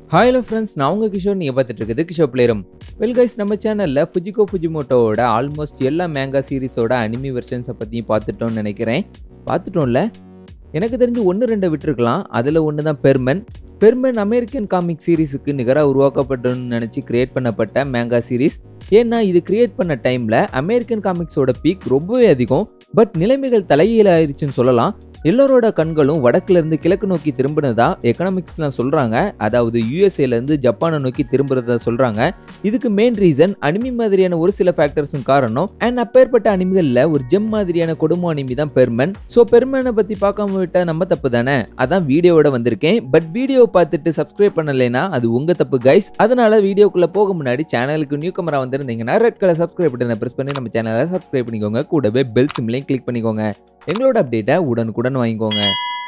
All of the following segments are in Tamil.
ஹாய் ஹலோ ஃப்ரெண்ட்ஸ் நான் உங்கள் கிஷோர் நீங்கள் பார்த்துட்டு இருக்குது கிஷோர் பிளேரம் வெல் கைஸ் நம்ம சேனலில் ஃபுஜிகோ ஃபுஜிமோட்டோவோட ஆல்மோஸ்ட் எல்லா மேங்கா சீரிஸோட அனிமி வெர்ஷன்ஸை பற்றியும் பார்த்துட்டோம்னு நினைக்கிறேன் பார்த்துட்டோம்ல எனக்கு தெரிஞ்சு ஒன்று ரெண்டு விட்டுருக்கலாம் அதில் ஒன்று தான் பெர்மன் பெர்மன் அமெரிக்கன் காமிக் சீரிஸுக்கு நிகராக உருவாக்கப்பட்டோன்னு நினச்சி கிரியேட் பண்ணப்பட்ட மேங்கா சீரிஸ் ஏன்னா இது கிரியேட் பண்ண டைமில் அமெரிக்கன் காமிக்ஸோட பீக் ரொம்பவே அதிகம் பட் நிலைமைகள் தலையீழ ஆயிருச்சுன்னு சொல்லலாம் எல்லோரோட கண்களும் வடக்குல இருந்து கிழக்கு நோக்கி திரும்பினதா எக்கனாமிக்ஸ்லாம் சொல்றாங்க அதாவது யூஎஸ்ஏல இருந்து ஜப்பானை நோக்கி திரும்புறதா சொல்றாங்க இதுக்கு மெயின் ரீசன் அனிமி மாதிரியான ஒரு சில ஃபேக்டர்ஸும் காரணம் அண்ட் அப்பேற்பட்ட அனிமிகள்ல ஒரு ஜெம் மாதிரியான கொடும அனிமி தான் பெர்மன் ஸோ பெர்மனை பத்தி பார்க்காம விட்டா நம்ம தப்பு தானே அதான் வீடியோவோட வந்திருக்கேன் பட் வீடியோ பார்த்துட்டு சப்ஸ்கிரைப் பண்ணலைன்னா அது உங்க தப்பு கைஸ் அதனால வீடியோக்குள்ள போக முன்னாடி சேனலுக்கு நியூ கமரா வந்திருந்தீங்கன்னா ரெட் கலர் சப்ஸ்கிரைப் பட்டனை பிரஸ் பண்ணி நம்ம சேனலை சப்ஸ்கிரைப் பண்ணிக்கோங்க கூடவே பெல் சிம்லையும் கிளிக் பண்ணிக்கோங்க எங்களோட அப்டேட்டை உடனுக்குடன் வாங்கிக்கோங்க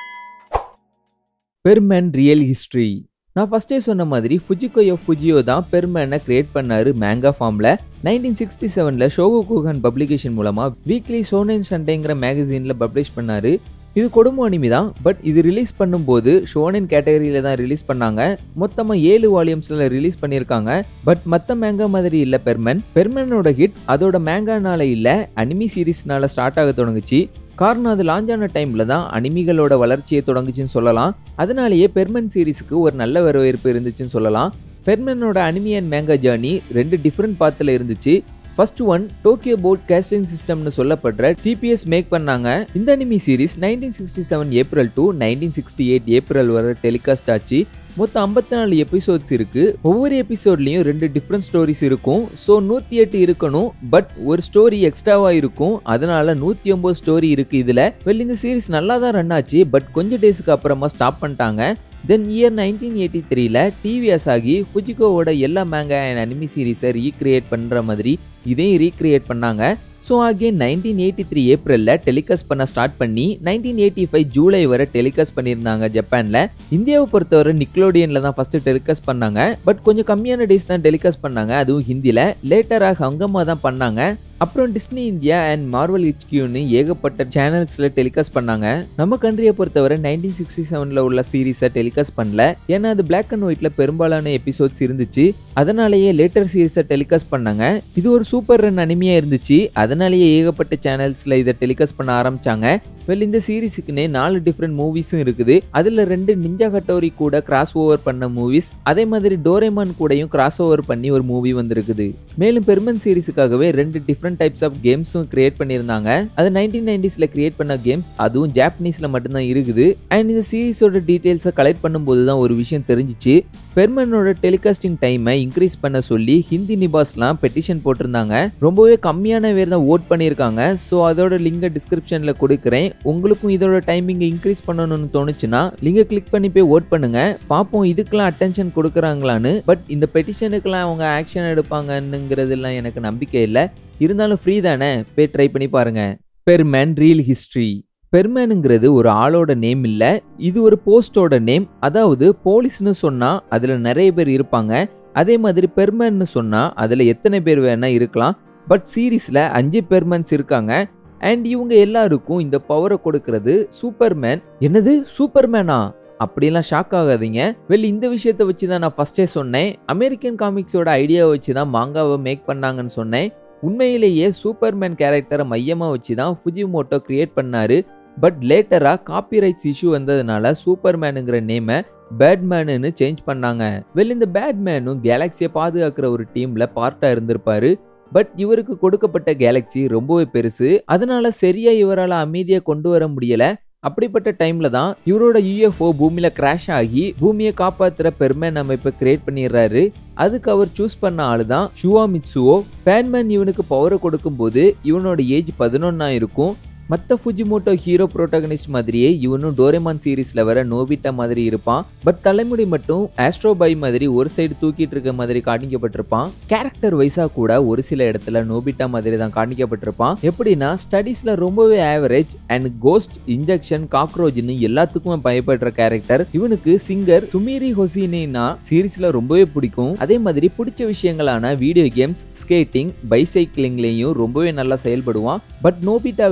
பெர்மன் ரியல் ஹிஸ்ட்ரி நான் ஃபஸ்ட்டே சொன்ன மாதிரி ஃபுஜிகோயோ ஃபுஜியோ தான் பெர்மனை கிரியேட் பண்ணாரு மேங்கா ஃபார்மில் நைன்டீன் சிக்ஸ்டி செவனில் ஷோகோ குஹன் பப்ளிகேஷன் மூலமாக வீக்லி சோனன் சண்டேங்கிற மேகசீனில் பப்ளிஷ் பண்ணாரு இது கொடும அனிமி தான் பட் இது ரிலீஸ் பண்ணும்போது ஷோனின் கேட்டகரியில தான் ரிலீஸ் பண்ணாங்க மொத்தமாக ஏழு வால்யூம்ஸில் ரிலீஸ் பண்ணியிருக்காங்க பட் மற்ற மேங்கா மாதிரி இல்லை பெர்மன் பெர்மனோட ஹிட் அதோட மேங்கானால இல்லை அனிமி சீரீஸ்னால ஸ்டார்ட் ஆக தொடங்குச்சு காரணம் அது லான்ச் ஆன டைமில் தான் அனிமிகளோட வளர்ச்சியை தொடங்குச்சுன்னு சொல்லலாம் அதனாலேயே பெர்மன் சீரீஸுக்கு ஒரு நல்ல வரவேற்பு இருந்துச்சுன்னு சொல்லலாம் பெர்மனோட அனிமி அண்ட் மேங்கா ஜேர்னி ரெண்டு டிஃப்ரெண்ட் பாத்தில் இருந்துச்சு first one Tokyo broadcasting சிஸ்டம்னு சொல்லப்படுற டிபிஎஸ் மேக் பண்ணாங்க இந்த anime series nineteen sixty seven April to nineteen sixty eight April வரை டெலிகாஸ்ட் ஆச்சு மொத்தம் ஐம்பத்தி நாலு எபிசோட்ஸ் இருக்கு ஒவ்வொரு எபிசோட்லயும் ரெண்டு டிஃப்ரெண்ட் ஸ்டோரிஸ் இருக்கும் ஸோ நூற்றி எட்டு இருக்கணும் பட் ஒரு ஸ்டோரி எக்ஸ்ட்ராவா இருக்கும் அதனால நூற்றி ஒம்பது ஸ்டோரி இருக்கு இதுல வெல் இந்த சீரிஸ் நல்லா தான் ரன் ஆச்சு பட் கொஞ்சம் டேஸ்க்கு அப்புறமா ஸ்டாப் பண்ணிட்டாங்க தென் இயர் நைன்டீன் எயிட்டி த்ரீல டிவிஎஸ் ஆகி ஃபுஜிகோவோட எல்லா மேங்கா அண்ட் அனிமி சீரீஸை ரீக்ரியேட் பண்ணுற மாதிரி இதையும் ரீக்ரியேட் பண்ணாங்க so again nineteen eighty three ஏப்ரலில் டெலிகாஸ்ட் பண்ண ஸ்டார்ட் பண்ணி நைன்டீன் எயிட்டி ஃபைவ் ஜூலை வரை டெலிகாஸ்ட் பண்ணியிருந்தாங்க ஜப்பானில் இந்தியாவை பொறுத்தவரை நிக்லோடியனில் தான் ஃபஸ்ட்டு டெலிகாஸ்ட் பண்ணாங்க பட் கொஞ்சம் கம்மியான டேஸ் தான் டெலிகாஸ்ட் பண்ணாங்க அதுவும் ஹிந்தியில் லேட்டராக ஹங்கமாக தான் பண்ணாங்க அப்புறம் டிஸ்னி இந்தியா அண்ட் மார்வல் ஹெச்கியூன்னு ஏகப்பட்ட சேனல்ஸில் டெலிகாஸ்ட் பண்ணாங்க நம்ம கண்ட்ரியை பொறுத்தவரை நைன்டீன் சிக்ஸ்டி செவனில் உள்ள சீரீஸை டெலிகாஸ்ட் பண்ணல ஏன்னா அது பிளாக் அண்ட் ஒயிட்டில் பெரும்பாலான எபிசோட்ஸ் இருந்துச்சு அதனாலேயே லேட்டர் சீரீஸை டெலிகாஸ்ட் பண்ணாங்க இது ஒரு சூப்பர் ரன் அனிமையாக இருந்துச்சு அதனாலேயே ஏகப்பட்ட சேனல்ஸில் இதை டெலிகாஸ்ட் பண்ண ஆரம்பிச்சாங்க வெல் இந்த சீரீஸுக்குன்னே நாலு டிஃப்ரெண்ட் மூவிஸும் இருக்குது அதில் ரெண்டு நிஞ்சா கட்டோரி கூட கிராஸ் ஓவர் பண்ண மூவிஸ் அதே மாதிரி டோரேமான் கூடயும் கிராஸ் ஓவர் பண்ணி ஒரு மூவி வந்திருக்குது மேலும் பெர்மன் சீரீஸுக்காகவே ரெண்டு டிஃப்ரெண்ட் டைப்ஸ் ஆஃப் கேம்ஸும் கிரியேட் பண்ணியிருந்தாங்க அது நைன்டீன் நைன்டிஸில் கிரியேட் பண்ண கேம்ஸ் அதுவும் ஜாப்பனீஸில் மட்டும்தான் இருக்குது அண்ட் இந்த சீரீஸோட டீட்டெயில்ஸை கலெக்ட் பண்ணும்போது தான் ஒரு விஷயம் தெரிஞ்சிச்சு பெர்மனோட டெலிகாஸ்டிங் டைமை இன்க்ரீஸ் பண்ண சொல்லி ஹிந்தி நிபாஸ்லாம் பெட்டிஷன் போட்டிருந்தாங்க ரொம்பவே கம்மியான பேர் தான் ஓட் பண்ணியிருக்காங்க ஸோ அதோட லிங்கை டிஸ்கிரிப்ஷனில் கொடுக்குறேன் உங்களுக்கும் இதோட டைமிங்கை இன்க்ரீஸ் பண்ணணும்னு தோணுச்சுன்னா லிங்கை கிளிக் பண்ணி போய் ஓட் பண்ணுங்க பார்ப்போம் இதுக்கெல்லாம் அட்டென்ஷன் கொடுக்குறாங்களான்னு பட் இந்த பெட்டிஷனுக்கெல்லாம் அவங்க ஆக்ஷன் எடுப்பாங்கன்னுங்கிறதுலாம் எனக்கு நம்பிக்கை இல்லை இருந்தாலும் ஃப்ரீ தானே போய் ட்ரை பண்ணி பாருங்க பெர்மேன் ரீல் ஹிஸ்ட்ரி பெர்மேனுங்கிறது ஒரு ஆளோட நேம் இல்லை இது ஒரு போஸ்டோட நேம் அதாவது போலீஸ்னு சொன்னால் அதில் நிறைய பேர் இருப்பாங்க அதே மாதிரி பெர்மன்னு சொன்னால் அதில் எத்தனை பேர் வேணால் இருக்கலாம் பட் சீரீஸில் அஞ்சு பெர்மன்ஸ் இருக்காங்க அண்ட் இவங்க எல்லாருக்கும் இந்த பவரை கொடுக்கறது சூப்பர்மேன் என்னது சூப்பர்மேனா அப்படிலாம் ஷாக் ஆகாதீங்க வெல் இந்த விஷயத்த வச்சு தான் நான் ஃபஸ்ட்டே சொன்னேன் அமெரிக்கன் காமிக்ஸோட ஐடியாவை வச்சு தான் மாங்காவை மேக் பண்ணாங்கன்னு சொன்னேன் உண்மையிலேயே சூப்பர்மேன் கேரக்டரை மையமாக வச்சு தான் ஃபுஜிமோட்டோ கிரியேட் பண்ணாரு பட் லேட்டராக காப்பிரைட்ஸ் இஷ்யூ வந்ததுனால சூப்பர்மேனுங்கிற நேமை பேட்மேனு சேஞ்ச் பண்ணாங்க வெல் இந்த பேட்மேனும் கேலக்சியை பாதுகாக்கிற ஒரு டீம்ல பார்ட்டா இருந்திருப்பாரு பட் இவருக்கு கொடுக்கப்பட்ட கேலக்சி ரொம்பவே பெருசு அதனால சரியா இவரால் அமைதியை கொண்டு வர முடியல அப்படிப்பட்ட டைம்ல தான் இவரோட யூஎஃப்ஓ பூமியில கிராஷ் ஆகி பூமியை காப்பாத்துற பெர்மேன் அமைப்பை கிரியேட் பண்ணிடுறாரு அதுக்கு அவர் சூஸ் பண்ண ஆளு தான் ஷுவா மிட்சுவோ பேன்மேன் இவனுக்கு பவரை கொடுக்கும்போது இவனோட ஏஜ் பதினொன்னா இருக்கும் மற்ற ஃபுஜிமோட்டோ ஹீரோ ப்ரோட்டகனிஸ்ட் மாதிரியே இவனும் டோரேமான் சீரீஸ்ல வர நோபிட்டா மாதிரி இருப்பான் பட் தலைமுடி மட்டும் ஆஸ்ட்ரோபாய் மாதிரி ஒரு சைடு தூக்கிட்டு இருக்க மாதிரி காண்பிக்கப்பட்டிருப்பான் கேரக்டர் வைஸா கூட ஒரு சில இடத்துல நோபிட்டா மாதிரி தான் காண்பிக்கப்பட்டிருப்பான் எப்படின்னா ஸ்டடீஸ்ல ரொம்பவே ஆவரேஜ் அண்ட் கோஸ்ட் இன்ஜெக்ஷன் காக்ரோச்னு எல்லாத்துக்குமே பயப்படுற கேரக்டர் இவனுக்கு சிங்கர் சுமீரி ஹொசினா சீரீஸ்ல ரொம்பவே பிடிக்கும் அதே மாதிரி பிடிச்ச விஷயங்களான வீடியோ கேம்ஸ் ஸ்கேட்டிங் பைசைக்கிளிங்லையும் ரொம்பவே நல்லா செயல்படுவான் பட் நோபிட்டாவை விட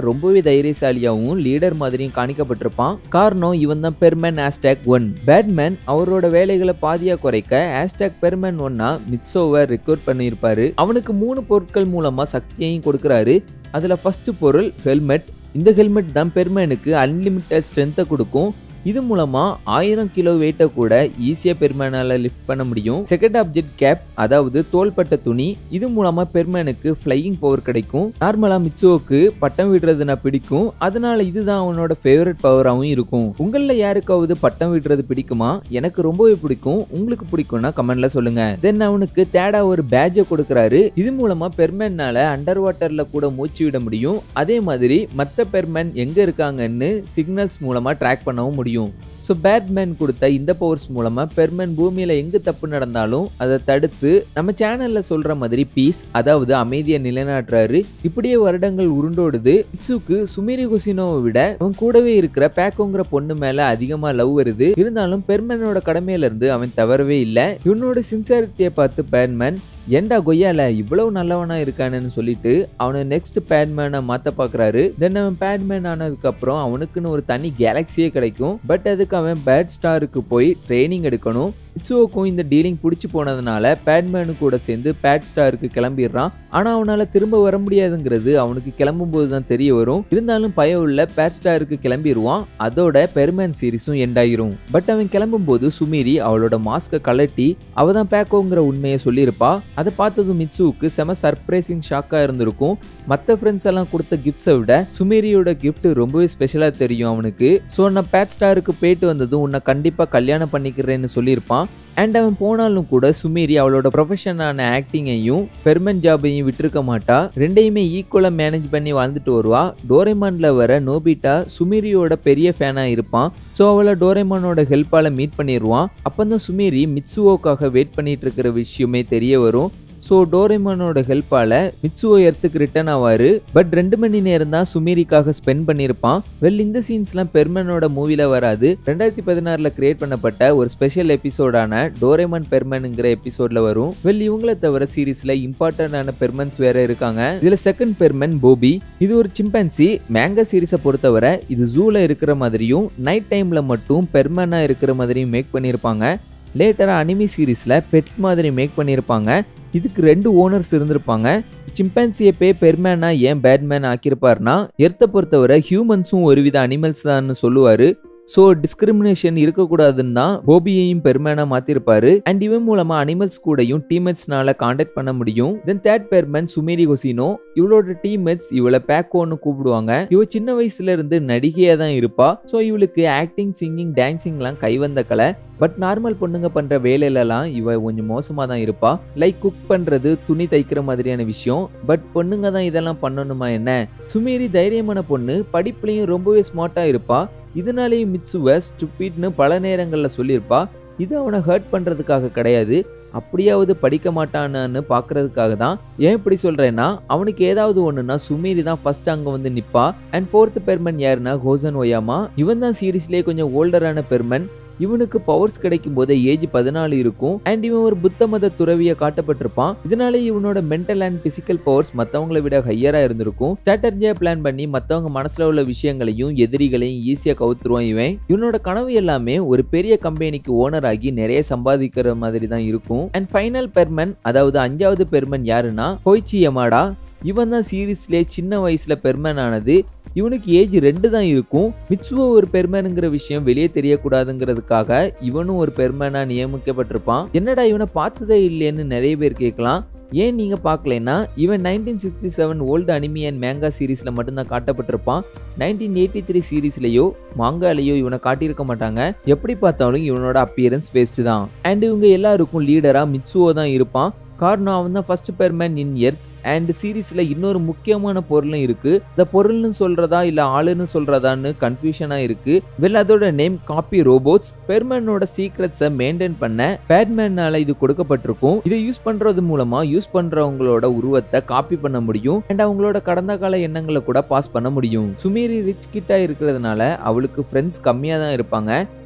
ரொம்பவே தைரியசாலியாகவும் லீடர் மாதிரியும் காணிக்கப்பட்டிருப்பான் காரணம் இவன் தான் பெர்மேன் ஹேஷ்டேக் ஒன் பேட்மேன் அவரோட வேலைகளை பாதியா குறைக்க ஹேஷ்டேக் பெர்மேன் ஒன்னா மிட்ஸோவை ரெக்ரூட் பண்ணியிருப்பாரு அவனுக்கு மூணு பொருட்கள் மூலமா சக்தியையும் கொடுக்கறாரு அதுல ஃபர்ஸ்ட் பொருள் ஹெல்மெட் இந்த ஹெல்மெட் தான் பெர்மேனுக்கு அன்லிமிட்டட் ஸ்ட்ரென்த்தை கொடுக்கும் இது மூலமா ஆயிரம் கிலோ வெயிட்டை கூட ஈஸியா பெர்மேனால லிஃப்ட் பண்ண முடியும் செகண்ட் ஆப்ஜெக்ட் கேப் அதாவது தோள்பட்ட துணி இது மூலமா பெர்மேனுக்கு ஃப்ளையிங் பவர் கிடைக்கும் நார்மலா மிச்சுவோக்கு பட்டம் விடுறது நான் பிடிக்கும் அதனால இதுதான் அவனோட ஃபேவரட் பவராகவும் இருக்கும் உங்கள யாருக்காவது பட்டம் விடுறது பிடிக்குமா எனக்கு ரொம்பவே பிடிக்கும் உங்களுக்கு பிடிக்கும்னா கமெண்ட்ல சொல்லுங்க தென் அவனுக்கு தேடா ஒரு பேட்ஜை கொடுக்கறாரு இது மூலமா பெர்மேனால அண்டர் வாட்டர்ல கூட மூச்சு விட முடியும் அதே மாதிரி மற்ற பெர்மேன் எங்க இருக்காங்கன்னு சிக்னல்ஸ் மூலமா ட்ராக் பண்ணவும் முடியும் ஸோ பேட்மேன் கொடுத்த இந்த பவர்ஸ் மூலமா பெர்மன் பூமியில எங்க தப்பு நடந்தாலும் அதை தடுத்து நம்ம சேனல்ல சொல்ற மாதிரி பீஸ் அதாவது அமைதியை நிலைநாட்டுறாரு இப்படியே வருடங்கள் உருண்டோடுது இட்சுக்கு சுமிரி குசினோவை விட அவன் கூடவே இருக்கிற பேக்கோங்கிற பொண்ணு மேல அதிகமா லவ் வருது இருந்தாலும் பெர்மனோட கடமையில இருந்து அவன் தவறவே இல்லை இவனோட சின்சாரிட்டியை பார்த்து பேட்மேன் ஏண்டா கொய்யால இவ்வளவு நல்லவனா இருக்கானேன்னு சொல்லிட்டு அவனை நெக்ஸ்ட் பேட்மேனை மாத்த பாக்குறாரு தென் அவன் பேட்மேன் ஆனதுக்கு அப்புறம் அவனுக்குன்னு ஒரு தனி கேலக்சியே கிடைக்கும் பட் அதுக்கு அவன் பேட் ஸ்டாருக்கு போய் ட்ரைனிங் எடுக்கணும் இட்ஸுவோக்கும் இந்த டீலிங் பிடிச்சி போனதுனால பேட்மேனு கூட சேர்ந்து பேட் ஸ்டாருக்கு கிளம்பிடுறான் ஆனா அவனால திரும்ப வர முடியாதுங்கிறது அவனுக்கு கிளம்பும் போது தான் தெரிய வரும் இருந்தாலும் பயம் உள்ள பேட் ஸ்டாருக்கு கிளம்பிடுவான் அதோட பெர்மேன் சீரிஸும் எண்ட் ஆயிரும் பட் அவன் கிளம்பும் போது சுமீரி அவளோட மாஸ்கை கலட்டி அவ தான் பேக்கோங்கிற உண்மையை சொல்லியிருப்பா அதை பார்த்ததும் மிட்சுவுக்கு செம சர்ப்ரைசிங் ஷாக்காக இருந்திருக்கும் மற்ற ஃப்ரெண்ட்ஸ் எல்லாம் கொடுத்த கிஃப்ட்ஸை விட சுமேரியோட கிஃப்ட் ரொம்பவே ஸ்பெஷலாக தெரியும் அவனுக்கு ஸோ நான் பேட் ஸ்டாருக்கு போயிட்டு வந்ததும் உன்னை கண்டிப்பாக கல்யாணம் பண்ணிக்கிறேன்னு சொல்லியிருப்பான் அண்ட் அவன் போனாலும் கூட சுமேரி அவளோட ப்ரொஃபஷனான ஆக்டிங்கையும் பெர்மனன்ட் ஜாபையும் விட்டுருக்க மாட்டா ரெண்டையுமே ஈக்குவலாக மேனேஜ் பண்ணி வாழ்ந்துட்டு வருவா டோரேமான்ல வர நோபிட்டா சுமேரியோட பெரிய ஃபேனாக இருப்பான் ஸோ அவளை டோரேமானோட ஹெல்ப்பால் மீட் பண்ணிடுவான் அப்போ தான் சுமேரி மிட்சுவோக்காக வெயிட் பண்ணிட்டு இருக்கிற விஷயமே தெரிய வரும் ஸோ டோரேமானோட ஹெல்ப்பால் மிட்சுவோ எர்த்துக்கு ரிட்டர்ன் ஆவார் பட் ரெண்டு மணி நேரம் தான் சுமீரிக்காக ஸ்பெண்ட் பண்ணியிருப்பான் வெல் இந்த சீன்ஸ்லாம் பெர்மனோட மூவியில் வராது ரெண்டாயிரத்தி பதினாறில் கிரியேட் பண்ணப்பட்ட ஒரு ஸ்பெஷல் எபிசோடான டோரேமான் பெர்மனுங்கிற எபிசோட்ல வரும் வெல் இவங்கள தவிர சீரீஸில் இம்பார்ட்டண்டான பெர்மன்ஸ் வேற இருக்காங்க இதில் செகண்ட் பெர்மன் போபி இது ஒரு சிம்பன்சி மேங்கா சீரீஸை பொறுத்தவரை இது ஜூல இருக்கிற மாதிரியும் நைட் டைமில் மட்டும் பெர்மனாக இருக்கிற மாதிரியும் மேக் பண்ணியிருப்பாங்க லேட்டராக அனிமி சீரீஸில் பெட் மாதிரி மேக் பண்ணியிருப்பாங்க இதுக்கு ரெண்டு ஓனர்ஸ் இருந்திருப்பாங்க சிம்பன்சியை பே பெர்மேனா ஏன் பேட்மேன் ஆக்கியிருப்பார்னா எர்த்தை பொறுத்தவரை ஹியூமன்ஸும் ஒருவித அனிமல்ஸ் தான் சொல்லுவார் ஸோ டிஸ்கிரிமினேஷன் இருக்கக்கூடாதுன்னு தான் போபியையும் பெர்மேனா மாத்திருப்பாரு அண்ட் இவன் மூலமா அனிமல்ஸ் கூடயும் டீம்மேட்ஸ்னால காண்டாக்ட் பண்ண முடியும் தென் தேர்ட் பெர்மன் சுமேரி கொசினோ இவளோட டீம்மேட்ஸ் இவளை பேக்கோன்னு கூப்பிடுவாங்க இவ சின்ன வயசுல இருந்து நடிகையா தான் இருப்பா ஸோ இவளுக்கு ஆக்டிங் சிங்கிங் டான்சிங்லாம் கைவந்த கலை பட் நார்மல் பொண்ணுங்க பண்ற வேலையிலலாம் இவ கொஞ்சம் மோசமா தான் இருப்பா லைக் குக் பண்றது துணி தைக்கிற மாதிரியான விஷயம் பட் பொண்ணுங்க தான் இதெல்லாம் பண்ணணுமா என்ன சுமேரி தைரியமான பொண்ணு படிப்புலையும் ரொம்பவே ஸ்மார்ட்டா இருப்பா இதனாலேயே மிட்சுவ ஸ்டுபிட்னு பல நேரங்களில் சொல்லியிருப்பா இது அவனை ஹர்ட் பண்ணுறதுக்காக கிடையாது அப்படியாவது படிக்க மாட்டானான்னு பார்க்கறதுக்காக தான் ஏன் இப்படி சொல்கிறேன்னா அவனுக்கு ஏதாவது ஒன்றுனா சுமீரி தான் ஃபர்ஸ்ட் அங்கே வந்து நிற்பா அண்ட் ஃபோர்த் பெர்மன் யாருன்னா ஹோசன் ஒயாமா இவன் தான் சீரீஸ்லேயே கொஞ்சம் ஓல்டரான பெர்மன் இவனுக்கு பவர்ஸ் கிடைக்கும் போதே ஏஜ் பதினாலு இருக்கும் அண்ட் இவன் ஒரு புத்த மத துறவிய காட்டப்பட்டிருப்பான் இதனால இவனோட மென்டல் அண்ட் பிசிக்கல் பவர்ஸ் மத்தவங்களை விட ஹையரா இருந்திருக்கும் ஸ்ட்ராட்டர்ஜியா பிளான் பண்ணி மத்தவங்க மனசுல உள்ள விஷயங்களையும் எதிரிகளையும் ஈஸியா கவுத்துருவான் இவன் இவனோட கனவு எல்லாமே ஒரு பெரிய கம்பெனிக்கு ஓனர் ஆகி நிறைய சம்பாதிக்கிற மாதிரி தான் இருக்கும் அண்ட் ஃபைனல் பெர்மன் அதாவது அஞ்சாவது பெர்மன் யாருன்னா ஹோய்ச்சி யமாடா இவன் தான் சீரீஸ்லேயே சின்ன வயசுல பெர்மன் ஆனது இவனுக்கு ஏஜ் ரெண்டு தான் இருக்கும் மிட்சுவோ ஒரு பெர்மனுங்கிற விஷயம் வெளியே தெரியக்கூடாதுங்கிறதுக்காக இவனும் ஒரு பெர்மனா நியமிக்கப்பட்டிருப்பான் என்னடா இவனை பார்த்ததே இல்லையேன்னு நிறைய பேர் கேட்கலாம் ஏன் நீங்க பார்க்கலைன்னா இவன் nineteen sixty seven old anime and manga சீரீஸ்ல மட்டும்தான் காட்டப்பட்டிருப்பான் நைன்டீன் எயிட்டி த்ரீ சீரீஸ்லயோ மாங்காலேயோ இவனை காட்டியிருக்க மாட்டாங்க எப்படி பார்த்தாலும் இவனோட அப்பியரன்ஸ் வேஸ்ட் தான் அண்ட் இவங்க எல்லாருக்கும் லீடரா மிட்சுவோ தான் இருப்பான் காரணம் அவன் தான் first Perman in earth and சீரீஸ்ல இன்னொரு முக்கியமான பொருளும் இருக்கு இந்த பொருள்னு சொல்றதா இல்ல ஆளுன்னு சொல்றதான்னு கன்ஃபியூஷனா இருக்கு வெல் அதோட நேம் காப்பி ரோபோட்ஸ் பெர்மனோட சீக்ரெட்ஸை மெயின்டைன் பண்ண பேட்மேனால இது கொடுக்கப்பட்டிருக்கும் இதை யூஸ் பண்றது மூலமா யூஸ் பண்றவங்களோட உருவத்தை காப்பி பண்ண முடியும் அண்ட் அவங்களோட கடந்த கால எண்ணங்களை கூட பாஸ் பண்ண முடியும் சுமீரி ரிச் கிட்டா இருக்கிறதுனால அவளுக்கு ஃப்ரெண்ட்ஸ் கம்மியா தான் இருப்பாங்க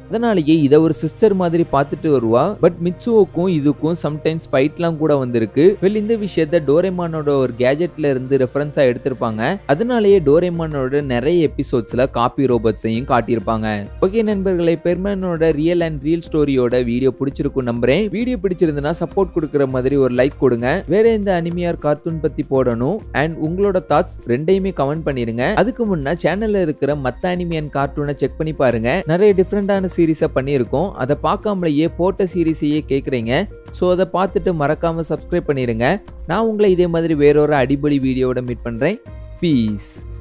அதனாலேயே இதை ஒரு சிஸ்டர் மாதிரி பார்த்துட்டு வருவா பட் மிட்சுவோக்கும் இதுக்கும் சம்டைம்ஸ் ஃபைட்லாம் கூட வந்திருக்கு வெல் இந்த விஷயத்த டோரேமானோட ஒரு கேஜெட்ல இருந்து ரெஃபரன்ஸா எடுத்திருப்பாங்க அதனாலேயே டோரேமானோட நிறைய எபிசோட்ஸ்ல காப்பி ரோபோட்ஸையும் காட்டியிருப்பாங்க ஓகே நண்பர்களே பெர்மனோட ரியல் அண்ட் ரியல் ஸ்டோரியோட வீடியோ பிடிச்சிருக்கும் நம்புறேன் வீடியோ பிடிச்சிருந்தனா சப்போர்ட் கொடுக்குற மாதிரி ஒரு லைக் கொடுங்க வேற எந்த அனிமியார் கார்ட்டூன் பத்தி போடணும் அண்ட் உங்களோட தாட்ஸ் ரெண்டையுமே கமெண்ட் பண்ணிருங்க அதுக்கு முன்னா சேனல்ல இருக்கிற மத்த அனிமியன் கார்ட்டூனை செக் பண்ணி பாருங்க நிறைய டிஃப்ரெண்டான சீரீஸை பண்ணியிருக்கோம் அதை பார்க்காமலேயே போட்ட சீரீஸையே கேட்குறீங்க ஸோ அதை பார்த்துட்டு மறக்காம சப்ஸ்கிரைப் பண்ணிருங்க நான் உங்களை இதே மாதிரி வேறொரு அடிப்படை வீடியோவோட மீட் பண்றேன் பீஸ்